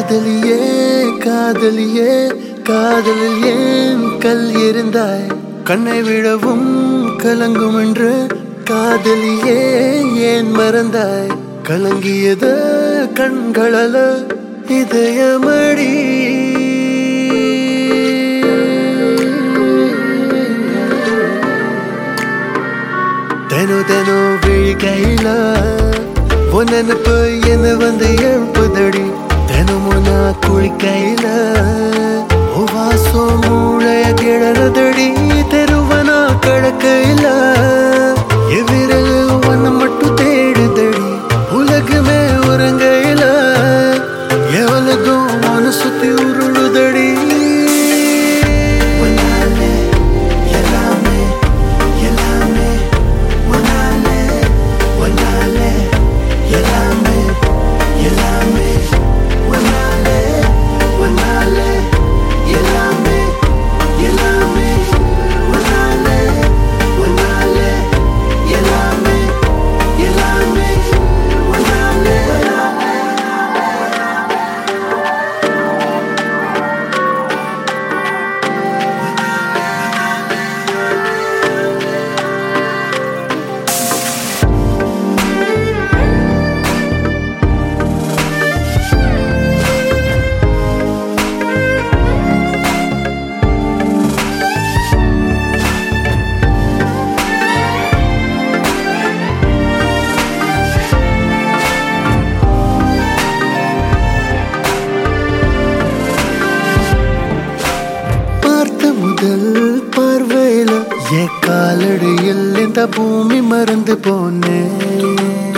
காதலியே காதலியே காதலில் ஏன் கல் எறிந்தாய் கண்ணை விடவும் கலங்கும் என்று காதலியே ஏன் மறந்தாய் கலங்கியது கண்களல இதயமடி தெனு தெனு விழிக்கையில உன் நினப்பு என்ன வந்து எழுப்புதடி தினமும் நான் குளிக்கையில உன் வாசம் மூளைய கிழறதடி தெருவனா கடக்கையில எவ்விரல் ஒன்னு மட்டும் தேடுதடி உலகமே உறங்கையில எவளதும் மனு சுத்தி உருளுதடி உன்னாலே எல்லாமே எல்லாமே உன்னாலே உன்னாலே எல்லாமே எல்லாமே உன்னாலே உன்னாலே எல்லாமே எல்லாமே உன்னாலே உன்னாலே எல்லாமே எல்லாமே உன்னாலே பார்த்த முதல் பார்வையில என் காலடியில் இந்த பூமி மறந்து போனேன்